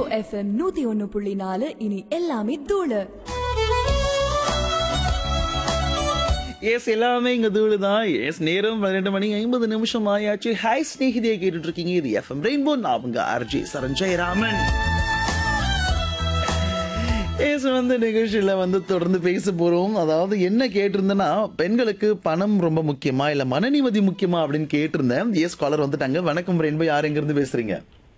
FM நூத்தி ஒன்னு புள்ளி நாலு இனி எல்லாமே தூளு எஸ் எல்லாமே இங்க தூளு தான் எஸ் நேரம் பன்னிரெண்டு மணி ஐம்பது நிமிஷம் ஆயாச்சு ஹாய் ஸ்நேகிதியை கேட்டுட்டு இருக்கீங்க இது எஃப்எம் ரெயின்போ நான் உங்க ஆர்ஜி சரஞ்சய் ராமன் எஸ் வந்து நிகழ்ச்சியில வந்து தொடர்ந்து பேச போறோம் அதாவது என்ன கேட்டிருந்தேன்னா பெண்களுக்கு பணம் ரொம்ப முக்கியமா இல்ல மன நிம்மதி முக்கியமா அப்படின்னு கேட்டிருந்தேன் எஸ் காலர் வந்துட்டாங்க வணக்கம் ரெயின்போ யார் எங்க இருந்து பேசுறீங்க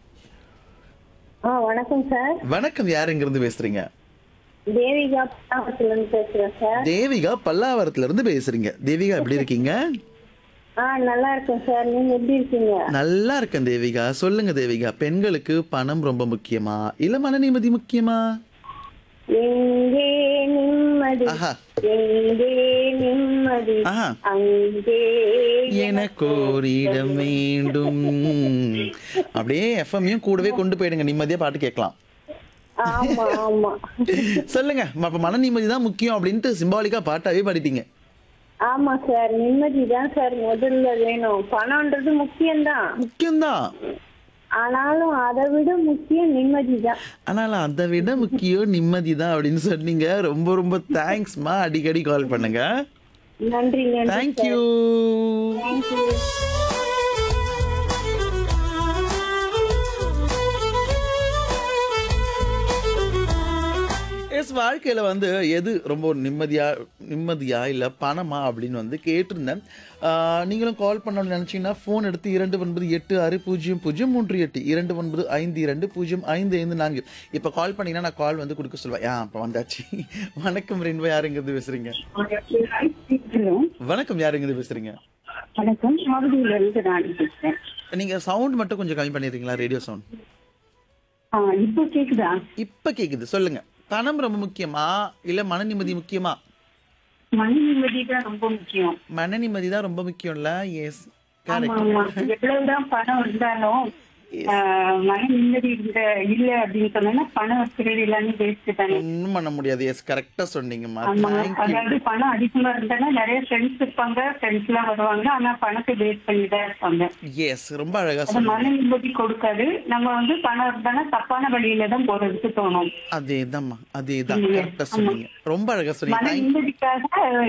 ஆ வணக்கம் சார் வணக்கம் யார் எங்க இருந்து பேசுறீங்க தேவிகா பாவத்துல இருந்து பேசுறேன் சார் தேவிகா பல்லாவரத்துல இருந்து பேசுறீங்க தேவிகா எப்படி இருக்கீங்க ஆ நல்லா இருக்கேன் சார் நீங்க எப்படி இருக்கீங்க நல்லா இருக்கேன் தேவிகா சொல்லுங்க தேவிகா பெண்களுக்கு பணம் ரொம்ப முக்கியமா இல்ல மன நிம்மதி முக்கியமா எங்கே நிம்மதி ஆஹா எங்கே நிம்மதி ஆஹா அங்கே எனக்கு ஒரு இடம் வேண்டும் அப்படியே எஃப்எம்மையும் கூடவே கொண்டு போயிடுங்க நிம்மதியா பாட்டு கேட்கலாம் ஆமா ஆமா சொல்லுங்க அப்ப மன நிம்மதி தான் முக்கியம் அப்படின்ட்டு சிம்பாலிக்கா பாட்டாவே பாடிட்டீங்க ஆமா சார் நிம்மதி தான் சார் முதல்ல வேணும் பணம்ன்றது முக்கியம்தான் முக்கியம்தான் ஆனாலும் அதை விட முக்கியம் நிம்மதி தான் ஆனால் அதை விட முக்கியம் நிம்மதி தான் அப்படின்னு சொன்னீங்க ரொம்ப ரொம்ப தேங்க்ஸ்மா அடிக்கடி கால் பண்ணுங்க நன்றி நன்றி தேங்க்யூ தேங்க்யூ எஸ் வாழ்க்கையில வந்து எது ரொம்ப நிம்மதியா நிம்மதியா இல்ல பணமா அப்படின்னு வந்து கேட்டிருந்தேன் ஆஹ் நீங்களும் கால் பண்ணணும்னு நினைச்சீங்கன்னா ஃபோன் எடுத்து இரண்டு ஒன்பது எட்டு ஆறு பூஜ்ஜியம் பூஜ்ஜியம் மூன்று எட்டு இரண்டு ஒன்பது ஐந்து இரண்டு பூஜ்ஜியம் ஐந்து ஐந்து நான்கு இப்போ கால் பண்ணீங்கன்னா நான் கால் வந்து கொடுக்க சொல்லுவேன் ஆ இப்போ வந்தாச்சு வணக்கம் ரெண்டு யாருங்கிறது பேசுறீங்க ஹலோ வணக்கம் யாருங்கிறது பேசுறீங்க வணக்கம் மாவதியில இருந்து ராணி பேசுறேன் நீங்க சவுண்ட் மட்டும் கொஞ்சம் கம்மி பண்ணிடுறீங்களா ரேடியோ சவுண்ட் ஆ, இப்போ கேக்குதா இப்ப கேக்குது சொல்லுங்க பணம் ரொம்ப முக்கியமா இல்ல மன நிம்மதி முக்கியமா மன நிம்மதி தான் ரொம்ப முக்கியம் மன நிம்மதி தான் ரொம்ப முக்கியம்ல எஸ் ஆமா கரெக்ட் ஆமா எவ்வளவுதான் பணம் இருந்தாலும் ஆ, மன நிம்மதி இருந்த இல்ல அப்படின்னு சொன்னா பணம் வச்சுக்கிறது எல்லாமே வேஸ்ட் தானே ஒன்றும் பண்ண முடியாது எஸ் கரெக்டா சொன்னீங்கம்மா ஆமா தேங்க்யூ அதாவது பணம் அதிகமா இருந்தாலும் நிறைய ஃப்ரெண்ட்ஸ் இருப்பாங்க ஃப்ரெண்ட்ஸ் எல்லாம் வருவாங்க ஆனா பணத்தை வேஸ்ட் பண்ணி தான் இருப்பாங்க எஸ் ரொம்ப அழகா அது சொன்னீங்க மன நிம்மதி கொடுக்காது நம்ம வந்து பணம் இருந்தாலும் தப்பான வழியில தான் போறதுக்கு தோணும் அதேதான்மா அதேதான் ம், கரெக்டா சொன்னீங்க ரொம்ப அழகா சொன்னீங்க மன Thank- நிம்மதிக்காக